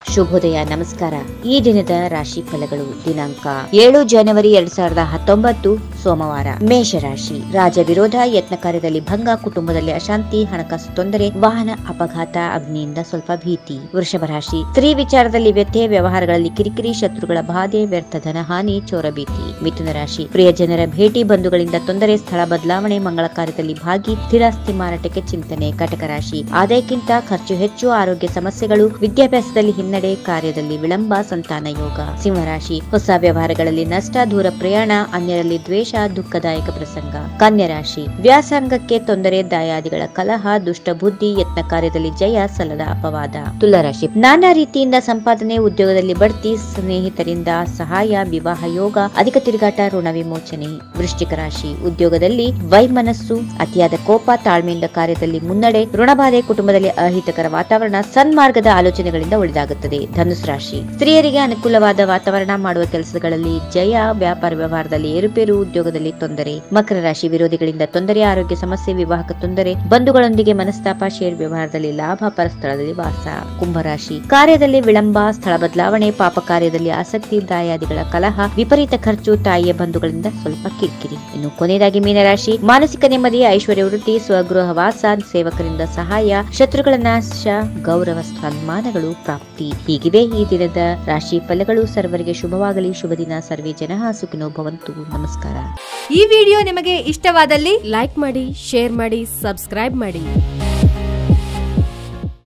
ಶುಭೋದಯ ನಮಸ್ಕಾರ ಈ ದಿನದ ರಾಶಿ ಫಲಗಳು ದಿನಾಂಕ ಏಳು ಜನವರಿ ಎರಡ್ ಸಾವಿರದ ಹತ್ತೊಂಬತ್ತು ಸೋಮವಾರ ಮೇಷರಾಶಿ ರಾಜ ವಿರೋಧ ಯತ್ನ ಕಾರ್ಯದಲ್ಲಿ ಭಂಗ ಕುಟುಂಬದಲ್ಲಿ ಅಶಾಂತಿ ಹಣಕಾಸು ತೊಂದರೆ ವಾಹನ ಅಪಘಾತ ಅಗ್ನಿಯಿಂದ ಸ್ವಲ್ಪ ಭೀತಿ ವೃಷಭ ರಾಶಿ ಸ್ತ್ರೀ ವಿಚಾರದಲ್ಲಿ ವ್ಯತ್ಯಯ ವ್ಯವಹಾರಗಳಲ್ಲಿ ಕಿರಿಕಿರಿ ಶತ್ರುಗಳ ಬಾಧೆ ವ್ಯರ್ಥ ಧನ ಹಾನಿ ಚೋರ ಭೀತಿ ಮಿಥುನ ರಾಶಿ ಪ್ರಿಯ ಜನರ ಭೇಟಿ ಬಂಧುಗಳಿಂದ ತೊಂದರೆ ಸ್ಥಳ ಬದಲಾವಣೆ ಮಂಗಳ ಕಾರ್ಯದಲ್ಲಿ ಭಾಗಿ ಸ್ಥಿರಾಸ್ತಿ ಮಾರಾಟಕ್ಕೆ ಚಿಂತನೆ ಕಟಕ ರಾಶಿ ಆದಾಯಕ್ಕಿಂತ ಖರ್ಚು ಹೆಚ್ಚು ಆರೋಗ್ಯ ಸಮಸ್ಯೆಗಳು ವಿದ್ಯಾಭ್ಯಾಸದಲ್ಲಿ ಹಿನ್ನಡೆ ಕಾರ್ಯದಲ್ಲಿ ವಿಳಂಬ ಸಂತಾನ ಯೋಗ ಸಿಂಹರಾಶಿ ಹೊಸ ವ್ಯವಹಾರಗಳಲ್ಲಿ ನಷ್ಟ ದೂರ ಪ್ರಯಾಣ ಅನ್ಯರಲ್ಲಿ ದ್ವೇಷ ದುಃಖದಾಯಕ ಪ್ರಸಂಗ ಕನ್ಯಾ ರಾಶಿ ವ್ಯಾಸಂಗಕ್ಕೆ ತೊಂದರೆ ದಾಯಾದಿಗಳ ಕಲಹ ದುಷ್ಟ ಬುದ್ಧಿ ಯತ್ನ ಕಾರ್ಯದಲ್ಲಿ ಜಯ ಸಲ್ಲದ ಅಪವಾದ ತುಲಾರಾಶಿ ನಾನಾ ರೀತಿಯಿಂದ ಸಂಪಾದನೆ ಉದ್ಯೋಗದಲ್ಲಿ ಬಡ್ತಿ ಸ್ನೇಹಿತರಿಂದ ಸಹಾಯ ವಿವಾಹ ಯೋಗ ಅಧಿಕ ತಿರುಗಾಟ ಋಣ ವಿಮೋಚನೆ ವೃಶ್ಚಿಕ ರಾಶಿ ಉದ್ಯೋಗದಲ್ಲಿ ವೈಮನಸ್ಸು ಅತಿಯಾದ ಕೋಪ ತಾಳ್ಮೆಯಿಂದ ಕಾರ್ಯದಲ್ಲಿ ಮುನ್ನಡೆ ಋಣಬಾಧೆ ಕುಟುಂಬದಲ್ಲಿ ಅಹಿತಕರ ವಾತಾವರಣ ಸನ್ಮಾರ್ಗದ ಆಲೋಚನೆಗಳಿಂದ ಉಳಿದಾಗುತ್ತದೆ ಧನುಸ್ ರಾಶಿ ಸ್ತ್ರೀಯರಿಗೆ ಅನುಕೂಲವಾದ ವಾತಾವರಣ ಮಾಡುವ ಕೆಲಸಗಳಲ್ಲಿ ಜಯ ವ್ಯಾಪಾರ ವ್ಯವಹಾರದಲ್ಲಿ ಏರುಪೇರು ಉದ್ಯೋಗದಲ್ಲಿ ತೊಂದರೆ ಮಕರ ರಾಶಿ ವಿರೋಧಿಗಳಿಂದ ತೊಂದರೆ ಆರೋಗ್ಯ ಸಮಸ್ಯೆ ವಿವಾಹಕ ತೊಂದರೆ ಬಂಧುಗಳೊಂದಿಗೆ ಮನಸ್ತಾಪ ಶೇರ್ ವ್ಯವಹಾರದಲ್ಲಿ ಲಾಭ ಪರಸ್ಥಳದಲ್ಲಿ ವಾಸ ಕುಂಭರಾಶಿ ಕಾರ್ಯದಲ್ಲಿ ವಿಳಂಬ ಸ್ಥಳ ಬದಲಾವಣೆ ಪಾಪ ಕಾರ್ಯದಲ್ಲಿ ಆಸಕ್ತಿ ದಾಯಾದಿಗಳ ಕಲಹ ವಿಪರೀತ ಖರ್ಚು ತಾಯಿಯ ಬಂಧುಗಳಿಂದ ಸ್ವಲ್ಪ ಕಿರಿಕಿರಿ ಇನ್ನು ಕೊನೆಯದಾಗಿ ಮೀನರಾಶಿ ಮಾನಸಿಕ ನೆಮ್ಮದಿ ಐಶ್ವರ್ಯ ವೃದ್ಧಿ ಸ್ವಗೃಹ ವಾಸ ಸೇವಕರಿಂದ ಸಹಾಯ ಶತ್ರುಗಳ ನಾಶ ಗೌರವ ಸನ್ಮಾನಗಳು ಪ್ರಾಪ್ತಿ ಹೀಗಿವೆ ಈ ದಿನದ ರಾಶಿ ಫಲಗಳು ಸರ್ವರಿಗೆ ಶುಭವಾಗಲಿ ಶುಭ ದಿನ ಸರ್ವೇ ಜನ ಸುಖಿನೋ ಭವಂತು ನಮಸ್ಕಾರ ಈ ವಿಡಿಯೋ ನಿಮಗೆ ಇಷ್ಟವಾದಲ್ಲಿ ಲೈಕ್ ಮಾಡಿ ಶೇರ್ ಮಾಡಿ ಸಬ್ಸ್ಕ್ರೈಬ್ ಮಾಡಿ